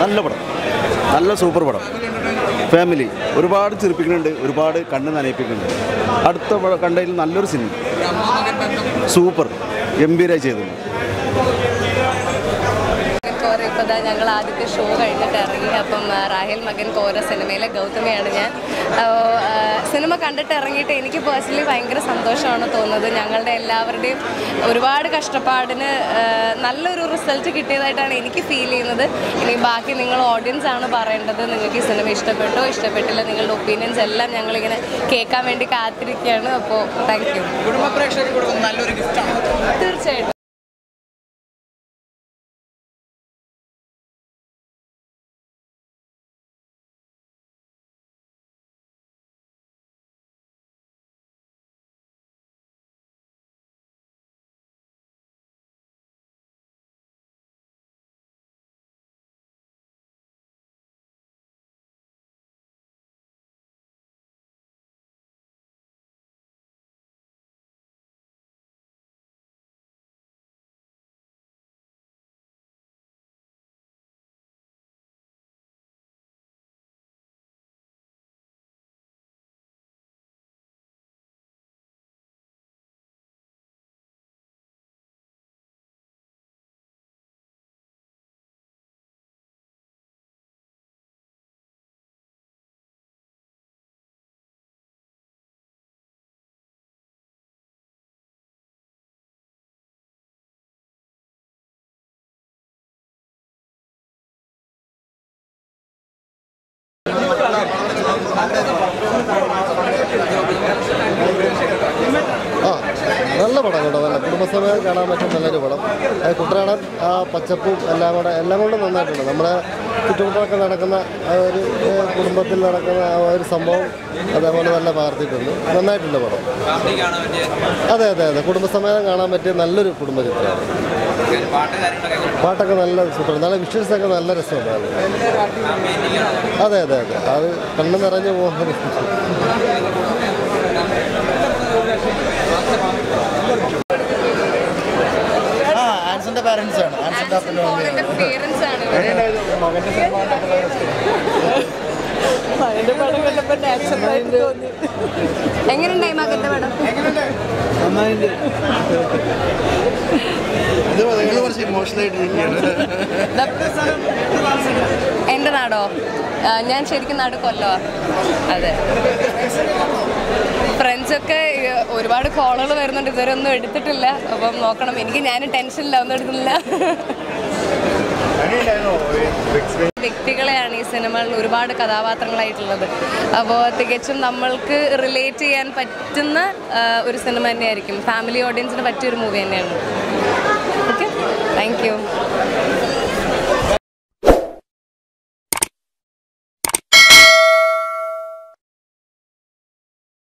നല്ല പടം നല്ല സൂപ്പർ പടം ഫാമിലി ഒരുപാട് ചിരിപ്പിക്കുന്നുണ്ട് ഒരുപാട് കണ്ണ് നനയിപ്പിക്കുന്നുണ്ട് അടുത്ത പടം കണ്ടതിൽ നല്ലൊരു സിനിമ സൂപ്പർ ഗംഭീരമായി ചെയ്തിട്ടുണ്ട് കോര ഇപ്പോൾ ദാ ഞങ്ങൾ ആദ്യത്തെ ഷോ കഴിഞ്ഞിട്ട് ഇറങ്ങി അപ്പം ആ, റാഹേൽ മകൻ കോര സിനിമയിലെ ഗൗതമിയാണ് ഞാൻ ആ, ആ, സിനിമ കണ്ടിട്ട് ഇറങ്ങിയിട്ട് എനിക്ക് പേഴ്സണലി ഭയങ്കര സന്തോഷമാണ് തോന്നുന്നത് ഞങ്ങളുടെ എല്ലാവരുടെയും ഒരുപാട് കഷ്ടപ്പാടിന് ആ, നല്ലൊരു റിസൾട്ട് കിട്ടിയതായിട്ടാണ് എനിക്ക് ഫീൽ ചെയ്യുന്നത് ഇനി ബാക്കി നിങ്ങൾ ഓഡിയൻസ് ആണ് പറയേണ്ടത് നിങ്ങൾക്ക് ഈ സിനിമ ഇഷ്ടപ്പെട്ടോ ഇഷ്ടപ്പെട്ടില്ല നിങ്ങളുടെ ഒപ്പീനിയൻസ് എല്ലാം ഞങ്ങളിങ്ങനെ കേൾക്കാൻ വേണ്ടി കാത്തിരിക്കുകയാണ് അപ്പോൾ താങ്ക് യു കുടുംബ പ്രേക്ഷകർക്ക് കൊടുക്കുന്ന നല്ലൊരു ഗിഫ്റ്റാണ് തീർച്ചയായിട്ടും ആ നല്ല പടം കേട്ടോ നല്ല കുടുംബസമയം കാണാൻ പറ്റും നല്ലൊരു പടം അത് കുട്ടനാടൻ ആ പച്ചപ്പും എല്ലാം കൂടെ എല്ലാം കൊണ്ടും നന്നായിട്ടുണ്ട് നമ്മുടെ ചുറ്റുമുട്ടൊക്കെ നടക്കുന്ന ആ ഒരു ഏഹ്, കുടുംബത്തിൽ നടക്കുന്ന ആ ഒരു സംഭവം അതേപോലെ നല്ല പകർത്തിയിട്ടുണ്ട് നന്നായിട്ടുണ്ട് പടം ഫാമിലി കാണാൻ പറ്റിയ അതെ അതെ അതെ കുടുംബസമയം കാണാൻ പറ്റിയ നല്ലൊരു കുടുംബ ചിത്രമാണ് പാട്ട് കാര്യങ്ങളൊക്കെ എങ്ങനെയുണ്ട്? പാട്ടൊക്കെ നല്ല സൂപ്പർ നല്ല വിഷ്വൽസൊക്കെ നല്ല രസമുണ്ടായിരുന്നു ഫാമിലി ആണോ? അതെ അതെ അതെ അത് കണ്ണു നിറഞ്ഞു പോകുന്നത് ആ ആൻസന്റെ പാരന്റ്സ് ആണ് ആൻസന്റെ അപ്പനും മോഹന്റെ പേരൻസ് ആണ് ഇവിടെ. എങ്ങനെയുണ്ടായി മകന്റെ പടം ഇത് നിങ്ങൾ കുറച്ച് ഇമോഷണൽ ആയിട്ട് ഇരിക്കുകയാണ് എൻ്റെ നാടോ ആ, ഞാൻ ശരിക്കും നാട് കൊല്ലവാ അതെ ഫ്രണ്ട്സൊക്കെ ഏ, ഒരുപാട് കോളുകൾ വരുന്നുണ്ട് ഇതുവരെ ഒന്നും എടുത്തിട്ടില്ല അപ്പം നോക്കണം എനിക്ക് ഞാൻ ടെൻഷനില്ല ഒന്നും എടുക്കുന്നില്ല വ്യക്തികളെയാണ് ഈ സിനിമകളിൽ ഒരുപാട് കഥാപാത്രങ്ങളായിട്ടുള്ളത് അപ്പോൾ തികച്ചും നമ്മൾക്ക് റിലേറ്റ് ചെയ്യാൻ പറ്റുന്ന ആ, ഒരു സിനിമ തന്നെയായിരിക്കും ഫാമിലി ഓഡിയൻസിന് പറ്റിയൊരു മൂവി തന്നെയാണ് ഓക്കെ താങ്ക് യു